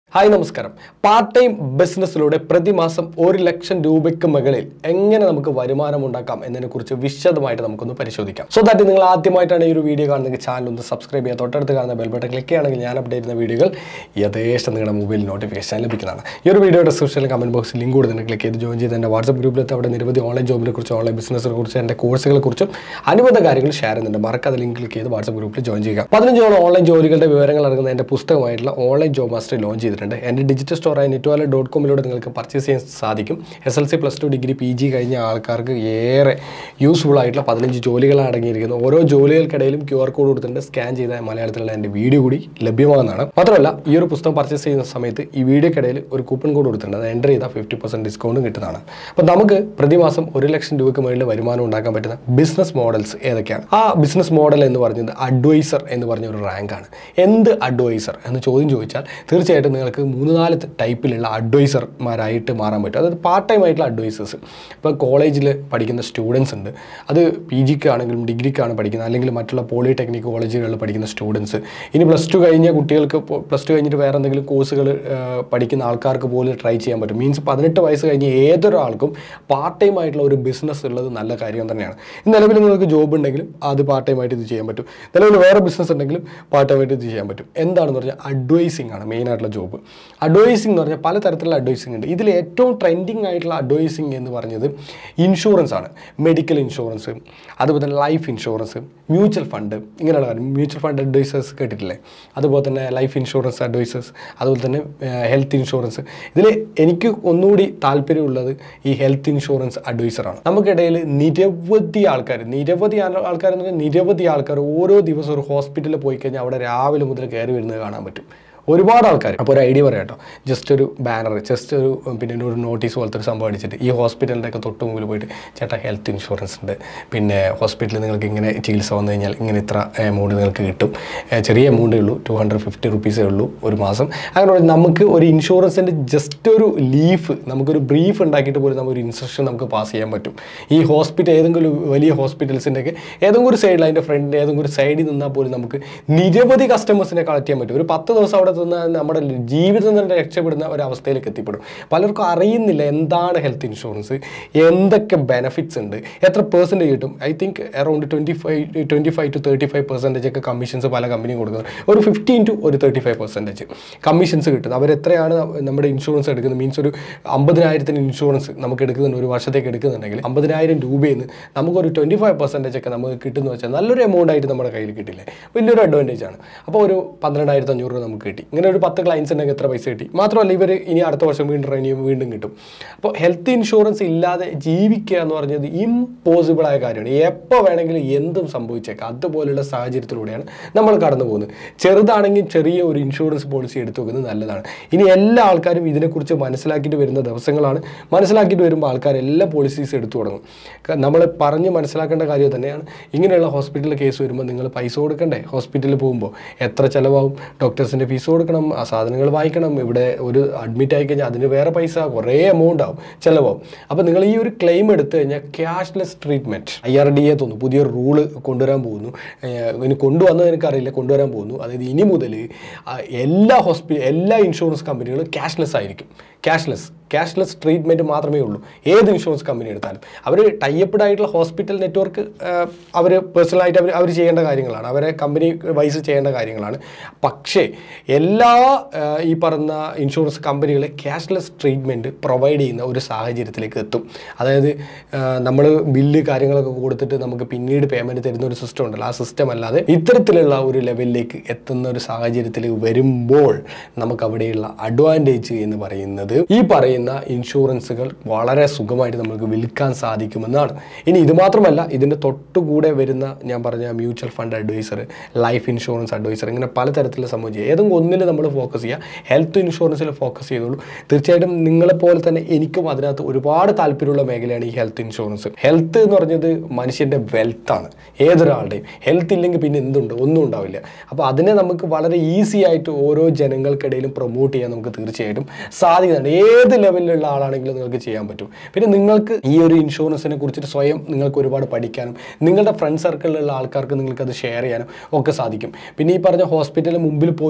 hi നമസ്കാരം part time ബിസിനസ്സിലൂടെ പ്രതിമാസം ഒരു ലക്ഷം രൂപയ്ക്ക് മുകളിൽ എങ്ങനെ നമുക്ക് വരുമാനം ഉണ്ടാക്കാം എന്നതിനെക്കുറിച്ച് വിശദമായിട്ട് നമുക്കൊന്ന് പരിശോധിക്കാം സോ ദാറ്റ് നിങ്ങൾ ആദ്യമായിട്ടാണ് ഈ ഒരു വീഡിയോ കാണുന്നെങ്കിൽ ചാനൽ ഒന്ന് സബ്സ്ക്രൈബ് ചെയ്യുക തൊട്ടടുത്ത് കാണുന്ന ബെൽ ബട്ടൺ ക്ലിക്ക് ചെയ്യുകയാണെങ്കിൽ ഞാൻ അപ്ഡേറ്റ് ചെയ്യുന്ന വീഡിയോകൾ യഥേഷ്ടം നിങ്ങളുടെ മൊബൈൽ നോട്ടിഫിക്കേഷൻ ലഭിക്കുന്നതാണ് ഈ ഒരു വീഡിയോ ഡിസ്ക്രിപ്ഷനിൽ കമന്റ് ബോക്സിൽ ലിങ്ക് കൂടി തന്നെ ക്ലിക്ക് ചെയ്ത് ജോയിൻ ചെയ്ത് എൻ്റെ വാട്സ്ആപ്പ് ഗ്രൂപ്പിലെത്തി അവിടെ നിരവധി ഓൺലൈൻ ജോബിനെ കുറിച്ച് ഓൺലൈൻ ബിസിനസ്സിനെ കുറിച്ച് എൻ്റെ കോഴ്സുകളെ കുറിച്ചും അനുബന്ധ കാര്യങ്ങൾ ഷെയർ ചെയ്യുന്നുണ്ട് മറക്കാതെ ലിങ്ക് ക്ലിക്ക് ചെയ്ത് വാട്സ്ആപ്പ് ഗ്രൂപ്പിൽ ജോയിൻ ചെയ്യുക പതിനഞ്ചോളം ഓൺലൈൻ ജോലികളുടെ വിവരങ്ങൾ അടങ്ങുന്ന എൻ്റെ പുസ്തകമായിട്ടുള്ള ഓൺലൈൻ ജോബ് മാസ്റ്റർ ലോഞ്ച് ചെയ്തിട്ടുണ്ട് എൻ്റെ ഡിജിറ്റൽ സ്റ്റോറായ നെറ്റ്വാല ഡോട്ട് കോമിലൂടെ നിങ്ങൾക്ക് പർച്ചേസ് ചെയ്യാൻ സാധിക്കും S L C plus two degree P G കഴിഞ്ഞ ആൾക്കാർക്ക് ഏറെ യൂസ്ഫുൾ ആയിട്ടുള്ള പതിനഞ്ച് ജോലികളാണ് അടങ്ങിയിരിക്കുന്നത് ഓരോ ജോലികൾക്കിടയിലും ക്യു ആർ കോഡ് കൊടുത്തിട്ടുണ്ട് സ്കാൻ ചെയ്ത മലയാളത്തിലുള്ള എൻ്റെ വീഡിയോ കൂടി ലഭ്യമാകുന്നതാണ് മാത്രമല്ല ഈ ഒരു പുസ്തകം പർച്ചേസ് ചെയ്യുന്ന സമയത്ത് ഈ വീഡിയോക്കിടയിൽ ഒരു കൂപ്പൺ കോഡ് കൊടുത്തിട്ടുണ്ട് അത് എൻ്റർ ചെയ്താൽ ഫിഫ്റ്റി പെർസെൻറ്റ് ഡിസ്കൗണ്ടും കിട്ടുന്നതാണ് അപ്പോൾ നമുക്ക് പ്രതിമാസം ഒരു ലക്ഷം രൂപയ്ക്ക് മുകളിൽ വരുമാനം ഉണ്ടാക്കാൻ പറ്റുന്ന ബിസിനസ് മോഡൽസ് ഏതൊക്കെയാണ് ആ ബിസിനസ് മോഡൽ എന്ന് പറഞ്ഞത് അഡ്വൈസർ എന്ന് പറഞ്ഞ ഒരു റാങ്കാണ് എന്ത് അഡ്വൈസർ എന്ന് ചോദ്യം ചോദിച്ചാൽ തീർച്ചയായിട്ടും നിങ്ങൾക്ക് മൂന്ന് നാല് ടൈപ്പിലുള്ള അഡ്വൈസർമാരായിട്ട് മാറാൻ പറ്റും അതായത് പാർട്ട് ടൈം ആയിട്ടുള്ള അഡ്വൈസേഴ്സ് ഇപ്പോൾ കോളേജിൽ പഠിക്കുന്ന സ്റ്റുഡൻസ് ഉണ്ട് അത് പി ജിക്ക് ആണെങ്കിലും ഡിഗ്രിക്കാണ് പഠിക്കുന്നത് അല്ലെങ്കിൽ മറ്റുള്ള പോളിടെക്നിക് കോളേജുകളിൽ പഠിക്കുന്ന സ്റ്റുഡൻസ് ഇനി പ്ലസ് ടു കഴിഞ്ഞ കുട്ടികൾക്ക് പ്ലസ് ടു കഴിഞ്ഞിട്ട് വേറെ എന്തെങ്കിലും കോഴ്സുകൾ പഠിക്കുന്ന ആൾക്കാർക്ക് പോലും ട്രൈ ചെയ്യാൻ പറ്റും മീൻസ് പതിനെട്ട് വയസ്സ് കഴിഞ്ഞ് ഏതൊരാൾക്കും പാർട്ട് ടൈം ആയിട്ടുള്ള ഒരു ബിസിനസ് ഉള്ളത് നല്ല കാര്യം തന്നെയാണ് നിലവിൽ നിങ്ങൾക്ക് ജോബ് ഉണ്ടെങ്കിലും അത് പാർട്ട് ടൈം ആയിട്ട് ഇത് ചെയ്യാൻ പറ്റും നിലവിൽ വേറെ ബിസിനസ് ഉണ്ടെങ്കിലും പാർട്ട് ടൈം ആയിട്ട് ഇത് ചെയ്യാൻ പറ്റും എന്താണെന്ന് പറഞ്ഞാൽ അഡ്വൈസിങ് ആണ് മെയിൻ ആയിട്ടുള്ള ജോബ് അഡ്വൈസിങ് എന്ന് പറഞ്ഞാൽ പലതരത്തിലുള്ള അഡ്വൈസിങ് ഉണ്ട് ഇതിൽ ഏറ്റവും ട്രെൻഡിങ് ആയിട്ടുള്ള അഡ്വൈസിങ് എന്ന് പറഞ്ഞത് ഇൻഷുറൻസ് ആണ് മെഡിക്കൽ ഇൻഷുറൻസ് അതുപോലെ തന്നെ ലൈഫ് ഇൻഷുറൻസ് മ്യൂച്വൽ ഫണ്ട് ഇങ്ങനെയുള്ള കാര്യം മ്യൂച്വൽ ഫണ്ട് അഡ്വൈസേഴ്സ് കേട്ടിട്ടില്ലേ അതുപോലെ തന്നെ ലൈഫ് ഇൻഷുറൻസ് അഡ്വൈസേഴ്സ് അതുപോലെ തന്നെ ഹെൽത്ത് ഇൻഷുറൻസ് ഇതിൽ എനിക്ക് ഒന്നുകൂടി താല്പര്യമുള്ളത് ഈ ഹെൽത്ത് ഇൻഷുറൻസ് അഡ്വൈസറാണ് നമുക്കിടയിൽ നിരവധി ആൾക്കാർ നിരവധി ആൾക്കാർ എന്ന് പറഞ്ഞാൽ നിരവധി ആൾക്കാർ ഓരോ ദിവസവും ഒരു ഹോസ്പിറ്റലിൽ പോയി കഴിഞ്ഞാൽ അവിടെ രാവിലെ മുതൽ കയറി വരുന്നത് കാണാൻ പറ്റും ഒരുപാട് ആൾക്കാർ അപ്പോൾ ഒരു ഐഡിയ പറയാം കേട്ടോ ജസ്റ്റ് ഒരു ബാനർ ജസ്റ്റ് ഒരു പിന്നെ ഒരു നോട്ടീസ് പോലത്തെ ഒരു സംഭവം അടിച്ചിട്ട് ഈ ഹോസ്പിറ്റലിൻ്റെ ഒക്കെ തൊട്ട് മുമ്പിൽ പോയിട്ട് ചേട്ടാ ഹെൽത്ത് ഇൻഷുറൻസ് ഉണ്ട് പിന്നെ ഹോസ്പിറ്റലിൽ നിങ്ങൾക്ക് ഇങ്ങനെ ചികിത്സ വന്നു കഴിഞ്ഞാൽ ഇങ്ങനെ ഇത്ര എമൗണ്ട് നിങ്ങൾക്ക് കിട്ടും ഏഹ് ചെറിയ എമൗണ്ടേ ഉള്ളൂ ടു ഹൺഡ്രഡ് ഫിഫ്റ്റി റുപ്പീസേ ഉള്ളൂ ഒരു മാസം അങ്ങനെ പറഞ്ഞാൽ നമുക്ക് ഒരു ഇൻഷുറൻസിൻ്റെ ജസ്റ്റ് ഒരു ലീഫ് നമുക്കൊരു ബ്രീഫ് ഉണ്ടാക്കിയിട്ട് പോലും നമുക്കൊരു ഇൻസ്ട്രക്ഷൻ നമുക്ക് പാസ് ചെയ്യാൻ പറ്റും ഈ ഹോസ്പിറ്റൽ ഏതെങ്കിലും വലിയ ഹോസ്പിറ്റൽസിൻ്റെ ഒക്കെ ഏതെങ്കിലും ഒരു സൈഡിൽ അതിൻ്റെ ഫ്രണ്ടിൽ ഏതെങ്കിലും ഒരു സൈഡിൽ നിന്നാൽ പോലും നമുക്ക് നിരവധി കസ്റ്റമേഴ്സിനെ കളക്ട് ചെയ്യാൻ പറ്റും ഒരു പത്ത് ദിവസം അവിടെ നിന്ന് നമ്മുടെ ജീവിതം തന്നെ രക്ഷപ്പെടുന്ന ഒരു അവസ്ഥയിലേക്ക് എത്തിപ്പെടും പലർക്കും അറിയുന്നില്ല എന്താണ് ഹെൽത്ത് ഇൻഷുറൻസ് എന്തൊക്കെ ബെനിഫിറ്റ്സ് ഉണ്ട് എത്ര പെർസെൻറ്റേജ് കിട്ടും I think around twenty five twenty five to thirty five percentage ഒക്കെ കമ്മീഷൻസ് പല കമ്പനിയും കൊടുക്കുന്നത് ഒരു ഫിഫ്റ്റീൻ ടു ഒരു തേർട്ടി ഫൈവ് പെർസെൻറ്റേജ് കമ്മീഷൻസ് കിട്ടുന്നത് അവർ എത്രയാണ് നമ്മുടെ ഇൻഷുറൻസ് എടുക്കുന്നത് മീൻസ് ഒരു അമ്പതിനായിരത്തിന് ഇൻഷുറൻസ് നമുക്ക് എടുക്കുന്നുണ്ട് ഒരു വർഷത്തേക്ക് എടുക്കുന്നുണ്ടെങ്കിൽ അമ്പതിനായിരം രൂപയിൽ നിന്ന് നമുക്കൊരു ട്വൻറ്റി ഫൈവ് പെർസെൻറ്റേജ് ഒക്കെ നമുക്ക് കിട്ടുമെന്ന് വെച്ചാൽ നല്ലൊരു എമൗണ്ട് ആയിട്ട് നമ്മുടെ കയ്യിൽ കിട്ടില്ലേ വലിയൊരു അഡ്വാൻറ്റേജ് ആണ് അപ്പോൾ ഒരു പന്ത്രണ്ടായിരത്തി അഞ്ഞൂറ് രൂപ നമുക്ക് കിട്ടി ഇങ്ങനെ ഒരു പത്ത് ക്ലയൻസ് ഉണ്ടെങ്കിൽ എത്ര പൈസ കിട്ടി മാത്രമല്ല ഇവർ ഇനി അടുത്ത വർഷം വീണ്ടും റിന്യൂ വീണ്ടും കിട്ടും അപ്പോൾ ഹെൽത്ത് ഇൻഷുറൻസ് ഇല്ലാതെ ജീവിക്കുക എന്ന് പറഞ്ഞത് ഇമ്പോസിബിൾ ആയ കാര്യമാണ് എപ്പോൾ വേണമെങ്കിലും എന്തും സംഭവിച്ചേക്കാം അതുപോലുള്ള സാഹചര്യത്തിലൂടെയാണ് നമ്മൾ കടന്നു പോകുന്നത് ചെറുതാണെങ്കിൽ ചെറിയ ഒരു ഇൻഷുറൻസ് പോളിസി എടുത്തു വെക്കുന്നത് നല്ലതാണ് ഇനി എല്ലാ ആൾക്കാരും ഇതിനെക്കുറിച്ച് മനസ്സിലാക്കിയിട്ട് വരുന്ന ദിവസങ്ങളാണ് മനസ്സിലാക്കിയിട്ട് വരുമ്പോൾ ആൾക്കാർ എല്ലാ പോളിസീസ് എടുത്തു തുടങ്ങും ക- നമ്മൾ പറഞ്ഞ് മനസ്സിലാക്കേണ്ട കാര്യം തന്നെയാണ് ഇങ്ങനെയുള്ള ഹോസ്പിറ്റലിൽ കേസ് വരുമ്പോൾ നിങ്ങൾ പൈസ കൊടുക്കണ്ടേ ഹോസ്പിറ്റലിൽ പോകുമ്പോൾ എത്ര ചിലവാകും ഡോക്ടേഴ്സിൻ്റെ ഫീസ് കൊടുക്കണം ആ സാധനങ്ങൾ വാങ്ങിക്കണം ഇവിടെ ഒരു അഡ്മിറ്റ് ആയി കഴിഞ്ഞാൽ അതിന് വേറെ പൈസ കുറേ എമൗണ്ട് ആവും ചിലവാകും അപ്പോൾ നിങ്ങൾ ഈ ഒരു ക്ലെയിം എടുത്തു കഴിഞ്ഞാൽ cashless treatment I R D A തോന്നുന്നു പുതിയൊരു റൂള് കൊണ്ടുവരാൻ പോകുന്നു ഏഹ് ഇനി കൊണ്ടുവന്നത് എനിക്കറിയില്ല കൊണ്ടുവരാൻ പോകുന്നു അതായത് ഇനി മുതൽ എല്ലാ ഹോസ്പിറ്റൽ എല്ലാ ഇൻഷുറൻസ് കമ്പനികളും ക്യാഷ്ലെസ് ആയിരിക്കും ക്യാഷ്ലെസ് ക്യാഷ്ലെസ് ട്രീറ്റ്മെൻറ്റ് മാത്രമേ ഉള്ളൂ ഏത് ഇൻഷുറൻസ് കമ്പനി എടുത്താലും അവർ ടൈപ്പഡ് ആയിട്ടുള്ള ഹോസ്പിറ്റൽ നെറ്റ്വർക്ക് അവർ പേഴ്സണലായിട്ട് അവർ അവർ ചെയ്യേണ്ട കാര്യങ്ങളാണ് അവരെ കമ്പനി വൈസ് ചെയ്യേണ്ട കാര്യങ്ങളാണ് പക്ഷേ എല്ലാ ആ, ഈ പറഞ്ഞ ഇൻഷുറൻസ് കമ്പനികൾ ക്യാഷ്ലെസ് ട്രീറ്റ്മെൻറ്റ് പ്രൊവൈഡ് ചെയ്യുന്ന ഒരു സാഹചര്യത്തിലേക്ക് എത്തും അതായത് നമ്മൾ ബില്ല് കാര്യങ്ങളൊക്കെ കൊടുത്തിട്ട് നമുക്ക് പിന്നീട് പേയ്മെൻറ്റ് തരുന്ന ഒരു സിസ്റ്റം ഉണ്ടല്ലോ ആ സിസ്റ്റം അല്ലാതെ ഇത്തരത്തിലുള്ള ഒരു ലെവലിലേക്ക് എത്തുന്ന ഒരു സാഹചര്യത്തിലേക്ക് വരുമ്പോൾ നമുക്ക് അവിടെയുള്ള അഡ്വാൻറ്റേജ് എന്ന് പറയുന്നത് ഈ പറയുന്ന ഇൻഷുറൻസുകൾ വളരെ സുഖമായിട്ട് നമുക്ക് വിൽക്കാൻ സാധിക്കുമെന്നാണ് ഇനി ഇത് മാത്രമല്ല ഇതിൻ്റെ തൊട്ടുകൂടെ വരുന്ന ഞാൻ പറഞ്ഞ mutual fund adviser life insurance adviser ഇങ്ങനെ പലതരത്തിലുള്ള സംഭവം ചെയ്യുക ഏതെങ്കിലും ഒന്നിൽ നമ്മൾ ഫോക്കസ് ചെയ്യുക ഹെൽത്ത് ഇൻഷുറൻസിൽ ഫോക്കസ് ചെയ്തോളൂ തീർച്ചയായിട്ടും നിങ്ങളെപ്പോലെ തന്നെ എനിക്കും അതിനകത്ത് ഒരുപാട് താല്പര്യമുള്ള മേഖലയാണ് ഈ ഹെൽത്ത് ഇൻഷുറൻസ് ഹെൽത്ത് എന്ന് പറഞ്ഞത് മനുഷ്യൻ്റെ വെൽത്താണ് ഏതൊരാളുടെയും ഹെൽത്ത് ഇല്ലെങ്കിൽ പിന്നെ എന്തുണ്ട് ഒന്നും ഉണ്ടാവില്ല അപ്പോൾ അതിനെ നമുക്ക് വളരെ ഈസി ആയിട്ട് ഓരോ ജനങ്ങൾക്കിടയിലും പ്രൊമോട്ട് ചെയ്യാൻ നമുക്ക് തീർച്ചയായിട്ടും സാധിക്കുന്നുണ്ട് ഏത് ലെവലിലുള്ള ആളാണെങ്കിലും നിങ്ങൾക്ക് ചെയ്യാൻ പറ്റും പിന്നെ നിങ്ങൾക്ക് ഈ ഒരു ഇൻഷുറൻസിനെ കുറിച്ചിട്ട് സ്വയം നിങ്ങൾക്ക് ഒരുപാട് പഠിക്കാനും നിങ്ങളുടെ ഫ്രണ്ട് സർക്കിളിലുള്ള ആൾക്കാർക്ക് നിങ്ങൾക്ക് അത് ഷെയർ ചെയ്യാനും ഒക്കെ സാധിക്കും പിന്നെ ഈ പറഞ്ഞ ഹോസ്പിറ്റലിന് മുമ്പിൽ പോയി നിൽക്കണം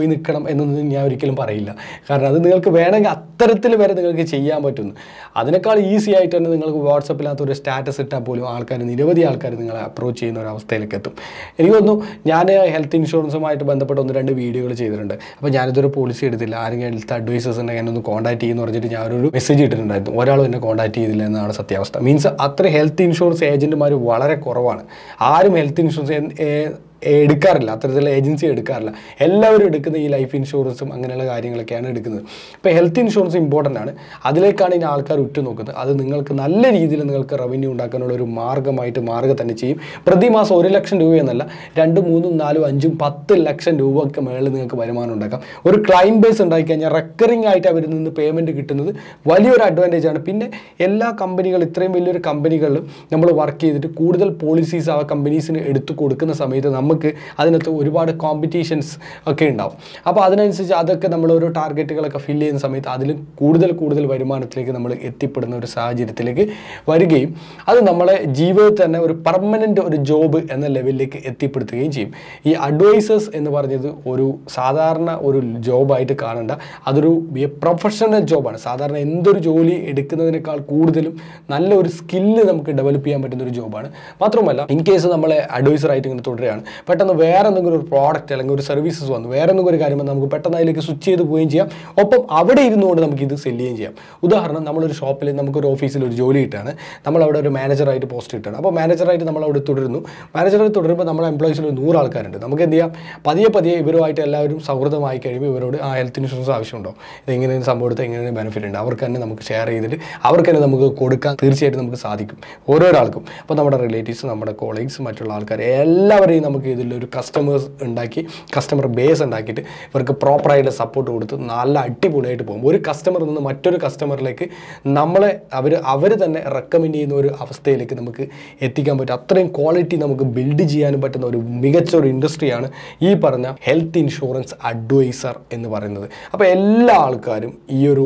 എന്നൊന്നും ഞാൻ ഒരിക്കലും പറയില്ല കാരണം അത് നിങ്ങൾക്ക് വേണമെങ്കിൽ അത്തരത്തിൽ വരെ നിങ്ങൾക്ക് ചെയ്യാൻ പറ്റുന്നു അതിനേക്കാൾ ഈസി ആയിട്ട് തന്നെ നിങ്ങൾക്ക് വാട്സപ്പിനകത്ത് ഒരു സ്റ്റാറ്റസ് ഇട്ടാൽ പോലും ആൾക്കാർ നിരവധി ആൾക്കാർ നിങ്ങളെ അപ്രോച്ച് ചെയ്യുന്ന ഒരു അവസ്ഥയിലേക്ക് എത്തും എനിക്ക് തോന്നുന്നു ഞാൻ ഹെൽത്ത് ഇൻഷുറൻസുമായിട്ട് ബന്ധപ്പെട്ട് ഒന്ന് രണ്ട് വീഡിയോകൾ ചെയ്തിട്ടുണ്ട് അപ്പോൾ ഞാനിതൊരു പോളിസി എടുത്തില്ല ആരെങ്കിലും ഹെൽത്ത് അഡ്വൈസേഴ്സ് ഉണ്ടെങ്കിൽ എന്നെ ഒന്ന് കോൺടാക്ട് ചെയ്യുമെന്ന് പറഞ്ഞിട്ട് ഞാനൊരു മെസ്സേജ് ഇട്ടിട്ടുണ്ടായിരുന്നു ഒരാളും എന്നെ കോൺടാക്ട് ചെയ്തില്ല എന്നാണ് സത്യാവസ്ഥ മീൻസ് അത്ര ഹെൽത്ത് ഇൻഷുറൻസ് ഏജൻറ്റുമാർ വളരെ കുറവാണ് ആരും ഹെൽത്ത് ഇൻഷുറൻസ് എൻ- ഏ- എടുക്കാറില്ല അത്തരത്തിലുള്ള ഏജൻസി എടുക്കാറില്ല എല്ലാവരും എടുക്കുന്ന ഈ ലൈഫ് ഇൻഷുറൻസും അങ്ങനെയുള്ള കാര്യങ്ങളൊക്കെയാണ് എടുക്കുന്നത് ഇപ്പോൾ ഹെൽത്ത് ഇൻഷുറൻസ് ഇമ്പോർട്ടൻ്റ് ആണ് അതിലേക്കാണ് ഇനി ആൾക്കാർ ഉറ്റുനോക്കുന്നത് അത് നിങ്ങൾക്ക് നല്ല രീതിയിൽ നിങ്ങൾക്ക് റവന്യൂ ഉണ്ടാക്കാനുള്ള ഒരു മാർഗ്ഗമായിട്ട് മാറുക തന്നെ ചെയ്യും പ്രതിമാസം ഒരു ലക്ഷം രൂപ എന്നല്ല രണ്ടും മൂന്നും നാലും അഞ്ചും പത്ത് ലക്ഷം രൂപയ്ക്ക് മേളിൽ നിങ്ങൾക്ക് വരുമാനം ഉണ്ടാക്കാം ഒരു ക്ലൈൻറ്റ് ബേസ് ഉണ്ടാക്കി കഴിഞ്ഞാൽ റെക്കറിംഗ് ആയിട്ട് അവരിൽ നിന്ന് പേയ്മെൻറ്റ് കിട്ടുന്നത് വലിയൊരു അഡ്വാൻറ്റേജ് ആണ് പിന്നെ എല്ലാ കമ്പനികൾ ഇത്രയും വലിയൊരു കമ്പനികളിലും നമ്മൾ വർക്ക് ചെയ്തിട്ട് കൂടുതൽ പോളിസീസ് ആ കമ്പനീസിന് എടുത്തു കൊടുക്കുന്ന സമയത്ത് നമുക്ക് അതിനകത്ത് ഒരുപാട് കോമ്പറ്റീഷൻസ് ഒക്കെ ഉണ്ടാവും അപ്പോൾ അതിനനുസരിച്ച് അതൊക്കെ നമ്മൾ ഓരോ ടാർഗറ്റുകളൊക്കെ ഫില്ല് ചെയ്യുന്ന സമയത്ത് അതിൽ കൂടുതൽ കൂടുതൽ വരുമാനത്തിലേക്ക് നമ്മൾ എത്തിപ്പെടുന്ന ഒരു സാഹചര്യത്തിലേക്ക് വരികയും അത് നമ്മളെ ജീവിതത്തിൽ തന്നെ ഒരു പെർമനൻ്റ് ഒരു ജോബ് എന്ന ലെവലിലേക്ക് എത്തിപ്പെടുത്തുകയും ചെയ്യും ഈ അഡ്വൈസേഴ്സ് എന്ന് പറഞ്ഞത് ഒരു സാധാരണ ഒരു ജോബായിട്ട് കാണണ്ട അതൊരു പ്രൊഫഷണൽ ജോബാണ് സാധാരണ എന്തൊരു ജോലി എടുക്കുന്നതിനേക്കാൾ കൂടുതലും നല്ല ഒരു സ്കില്ല് നമുക്ക് ഡെവലപ്പ് ചെയ്യാൻ പറ്റുന്ന ഒരു ജോബാണ് മാത്രമല്ല ഇൻ കേസ് നമ്മളെ അഡ്വൈസർ ആയിട്ട് ഇങ്ങനെ തുടരുകയാണ് പെട്ടെന്ന് വേറെ എന്തെങ്കിലും ഒരു പ്രോഡക്റ്റ് അല്ലെങ്കിൽ ഒരു സർവീസസ് വന്നു വേറെ എന്തെങ്കിലും ഒരു കാര്യം വന്ന് നമുക്ക് പെട്ടെന്ന് അതിലേക്ക് സ്വിച്ച് ചെയ്ത് പോവുകയും ചെയ്യാം ഒപ്പം അവിടെ ഇരുന്നുകൊണ്ട് നമുക്ക് ഇത് സെല് ചെയ്യുകയും ചെയ്യാം ഉദാഹരണം നമ്മളൊരു ഷോപ്പിൽ നമുക്കൊരു ഓഫീസിൽ ഒരു ജോലി കിട്ടുകയാണ് നമ്മൾ അവിടെ ഒരു മാനേജറായിട്ട് പോസ്റ്റ് കിട്ടുകയാണ് അപ്പോൾ മാനേജറായിട്ട് നമ്മൾ അവിടെ തുടരുന്നു മാനേജറായിട്ട് തുടരുമ്പോൾ നമ്മുടെ എംപ്ലോയീസിൽ ഒരു നൂറ് ആൾക്കാരുണ്ട് നമുക്ക് എന്ത് ചെയ്യാം പതിയെ പതിയെ ഇവരുമായിട്ട് എല്ലാവരും സൗഹൃദമായി കഴിയുമ്പോൾ ഇവരോട് ആ ഹെൽത്ത് ഇൻഷുറൻസ് ആവശ്യമുണ്ടോ ഇതെങ്ങനെ സംഭവം എടുത്താൽ എങ്ങനെ ബെനിഫിറ്റ് ഉണ്ട് അവർക്ക് തന്നെ നമുക്ക് ഷെയർ ചെയ്തിട്ട് അവർക്ക് തന്നെ നമുക്ക് കൊടുക്കാൻ തീർച്ചയായിട്ടും നമുക്ക് സാധിക്കും ഓരോരാൾക്കും അപ്പോൾ നമ്മുടെ റിലേറ്റീവ്സ് നമ്മുടെ കോളീഗ്സ് മറ്റുള്ള ആൾക്കാർ എല്ലാവരെയും നമുക്ക് ഇതിലൊരു കസ്റ്റമേഴ്സ് ഉണ്ടാക്കി കസ്റ്റമർ ബേസ് ഉണ്ടാക്കിയിട്ട് ഇവർക്ക് പ്രോപ്പറായിട്ട് സപ്പോർട്ട് കൊടുത്ത് നല്ല അടിപൊളിയായിട്ട് പോകും ഒരു കസ്റ്റമറിൽ നിന്ന് മറ്റൊരു കസ്റ്റമറിലേക്ക് നമ്മളെ അവർ അവർ തന്നെ റെക്കമെൻഡ് ചെയ്യുന്ന ഒരു അവസ്ഥയിലേക്ക് നമുക്ക് എത്തിക്കാൻ പറ്റും അത്രയും ക്വാളിറ്റി നമുക്ക് ബിൽഡ് ചെയ്യാനും പറ്റുന്ന ഒരു മികച്ച ഒരു ഇൻഡസ്ട്രിയാണ് ഈ പറഞ്ഞ ഹെൽത്ത് ഇൻഷുറൻസ് അഡ്വൈസർ എന്ന് പറയുന്നത് അപ്പോൾ എല്ലാ ആൾക്കാരും ഈ ഒരു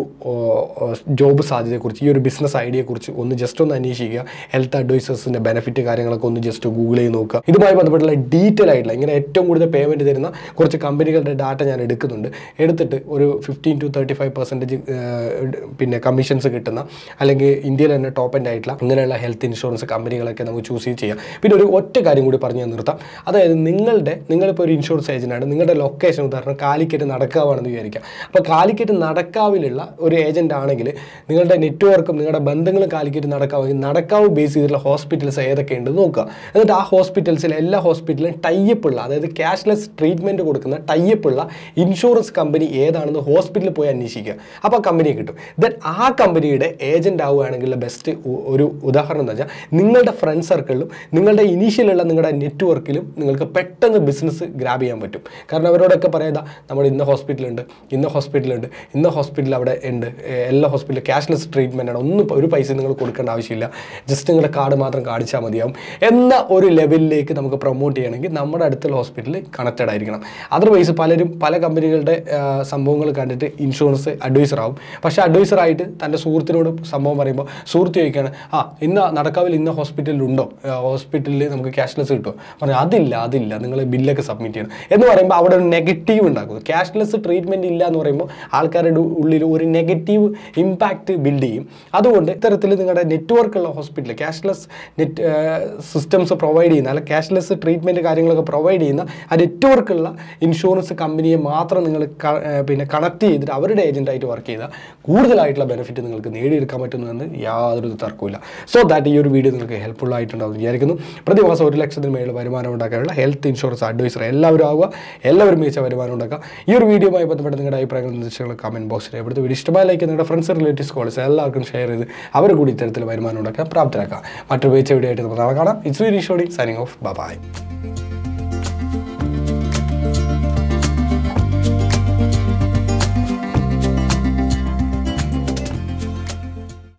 ജോബ് സാധ്യതയെക്കുറിച്ച് ഈ ഒരു ബിസിനസ് ഐഡിയയെക്കുറിച്ച് ഒന്ന് ജസ്റ്റ് ഒന്ന് അന്വേഷിക്കുക ഹെൽത്ത് അഡ്വൈസേഴ്സിൻ്റെ ബെനിഫിറ്റ് കാര്യങ്ങളൊക്കെ ഒന്ന് ജസ്റ്റ് ഗൂഗിൾ ചെയ്ത് നോക്കുക ഇതുമായി ബന്ധപ്പെട്ടുള്ള ഡീറ്റെയിൽ ആയിട്ടുള്ള ഇങ്ങനെ ഏറ്റവും കൂടുതൽ പേയ്മെൻറ്റ് തരുന്ന കുറച്ച് കമ്പനികളുടെ ഡാറ്റ ഞാൻ എടുക്കുന്നുണ്ട് എടുത്തിട്ട് ഒരു fifteen to thirty five percentage പിന്നെ കമ്മീഷൻസ് കിട്ടുന്ന അല്ലെങ്കിൽ ഇന്ത്യയിൽ തന്നെ ടോപ്പ് എൻഡ് ആയിട്ടുള്ള ഇങ്ങനെയുള്ള ഹെൽത്ത് ഇൻഷുറൻസ് കമ്പനികളൊക്കെ നമുക്ക് ചൂസ് ചെയ്ത് ചെയ്യാം പിന്നെ ഒരു ഒറ്റ കാര്യം കൂടി പറഞ്ഞ് ഞാൻ നിർത്താം അതായത് നിങ്ങളുടെ നിങ്ങളിപ്പോൾ ഒരു ഇൻഷുറൻസ് ഏജൻറ്റാണ് നിങ്ങളുടെ ലൊക്കേഷൻ ഉദാഹരണം കാലിക്കറ്റ് നടക്കാവാണെന്ന് വിചാരിക്കാം അപ്പോൾ കാലിക്കറ്റ് നടക്കാവിലുള്ള ഒരു ഏജൻ്റ് ആണെങ്കിൽ നിങ്ങളുടെ നെറ്റ്വർക്കും നിങ്ങളുടെ ബന്ധങ്ങളും കാലിക്കറ്റ് നടക്കാവെങ്കിൽ നടക്കാവ് ബേസ് ചെയ്തിട്ടുള്ള ഹോസ്പിറ്റൽസ് ഏതൊക്കെ ഉണ്ട് നോക്കുക എന്നിട്ട് ആ ഹോസ്പിറ്റൽസിൽ എല്ലാ ഹോസ്പിറ്റലിലും ടൈപ്പ് ഉള്ള അതായത് ക്യാഷ്ലെസ് ട്രീറ്റ്മെൻറ്റ് കൊടുക്കുന്ന ടൈപ്പ് ഉള്ള ഇൻഷുറൻസ് കമ്പനി ഏതാണെന്ന് ഹോസ്പിറ്റലിൽ പോയി അന്വേഷിക്കുക അപ്പോൾ ആ കമ്പനിയെ കിട്ടും ദെൻ ആ കമ്പനിയുടെ ഏജൻ്റ് ആവുകയാണെങ്കിൽ ബെസ്റ്റ് ഒരു ഉദാഹരണം എന്ന് വെച്ചാൽ നിങ്ങളുടെ ഫ്രണ്ട് സർക്കിളിലും നിങ്ങളുടെ ഇനീഷ്യലുള്ള നിങ്ങളുടെ നെറ്റ്വർക്കിലും നിങ്ങൾക്ക് പെട്ടെന്ന് ബിസിനസ് ഗ്രാബ് ചെയ്യാൻ പറ്റും കാരണം അവരോടൊക്കെ പറയാതാ നമ്മുടെ ഇന്ന ഹോസ്പിറ്റലുണ്ട് ഇന്ന ഹോസ്പിറ്റലുണ്ട് ഇന്ന ഹോസ്പിറ്റൽ അവിടെ ഉണ്ട് ഏ, എല്ലാ ഹോസ്പിറ്റലും ക്യാഷ്ലെസ് ട്രീറ്റ്മെൻ്റ് ആണ് ഒന്നും ഒരു പൈസ നിങ്ങൾ കൊടുക്കേണ്ട ആവശ്യമില്ല ജസ്റ്റ് നിങ്ങളുടെ കാർഡ് മാത്രം കാണിച്ചാൽ മതിയാവും എന്ന ഒരു ലെവലിലേക്ക് നമുക്ക് പ്രൊമോട്ട് ചെയ്യണമെങ്കിൽ നമ്മുടെ അടുത്തുള്ള ഹോസ്പിറ്റലിൽ കണക്റ്റഡ് ആയിരിക്കണം അതർവൈസ് പലരും പല കമ്പനികളുടെ ആ, സംഭവങ്ങൾ കണ്ടിട്ട് ഇൻഷുറൻസ് അഡ്വൈസർ ആവും പക്ഷേ അഡ്വൈസർ ആയിട്ട് തൻ്റെ സുഹൃത്തിനോട് സംഭവം പറയുമ്പോൾ സുഹൃത്ത് ചോദിക്കുകയാണ് ആ ഇന്ന നടക്കാവിൽ ഇന്ന ഹോസ്പിറ്റലിൽ ഉണ്ടോ ഹോസ്പിറ്റലിൽ നമുക്ക് ക്യാഷ്ലെസ് കിട്ടുമോ പറഞ്ഞു അതില്ല അതില്ല നിങ്ങൾ ബില്ലൊക്കെ സബ്മിറ്റ് ചെയ്യണം എന്ന് പറയുമ്പോൾ അവിടെ ഒരു നെഗറ്റീവ് ഉണ്ടാക്കും ക്യാഷ്ലെസ് ട്രീറ്റ്മെൻറ്റ് ഇല്ല എന്ന് പറയുമ്പോൾ ആൾക്കാരുടെ ഉള്ളിൽ ഒരു നെഗറ്റീവ് ഇമ്പാക്റ്റ് ബിൽഡ് ചെയ്യും അതുകൊണ്ട് ഇത്തരത്തിൽ നിങ്ങളുടെ നെറ്റ്വർക്കുള്ള hospital cashless net systems provide ചെയ്യുന്ന അല്ല ക്യാഷ്ലെസ് ട്രീറ്റ്മെൻറ്റ് കാര്യങ്ങളൊക്കെ പ്രൊവൈഡ് ചെയ്യുന്ന ആ നെറ്റ്വർക്കുള്ള ഇൻഷുറൻസ് കമ്പനിയെ മാത്രം നിങ്ങൾ ക- ഏർ പിന്നെ കണക്ട് ചെയ്തിട്ട് അവരുടെ ഏജൻറ്റായിട്ട് വർക്ക് ചെയ്താൽ കൂടുതലായിട്ടുള്ള ബെനിഫിറ്റ് നിങ്ങൾക്ക് നേടിയെടുക്കാൻ പറ്റുന്നതെന്ന് യാതൊരു തർക്കമില്ല സോ ദാറ്റ് ഈ ഒരു വീഡിയോ നിങ്ങൾക്ക് ഹെൽപ്ഫുൾ ആയിട്ടുണ്ടാവും വിചാരിക്കുന്നു പ്രതിമാസം ഒരു ലക്ഷത്തിന് മേളിൽ വരുമാനം ഉണ്ടാക്കാനുള്ള ഹെൽത്ത് ഇൻഷുറൻസ് അഡ്വൈസർ എല്ലാവരും ആവുക എല്ലാവരും മികച്ച വരുമാനം ഉണ്ടാക്കുക ഈ ഒരു വീഡിയോയുമായി ബന്ധപ്പെട്ട് നിങ്ങളുടെ അഭിപ്രായങ്ങൾ നിർദ്ദേശങ്ങൾ കമൻറ്റ് ബോക്സിൽ എവിടുത്തെ വീഡിയോ ഇഷ്ടമായ ലൈക്ക് നിങ്ങളുടെ ഫ്രണ്ട്സ് റിലേറ്റീവ്സ് കോളേജ് എല്ലാവർക്കും ഷെയർ ചെയ്ത് അവർ കൂടി ഇത്തരത്തിൽ വരുമാനം ഉണ്ടാക്കാൻ പ്രാപ്തരാക്കുക മറ്റൊരു മികച്ച വീഡിയോ ആയിട്ട് നമുക്ക് നാളെ കാണാം it's very shoddy signing off by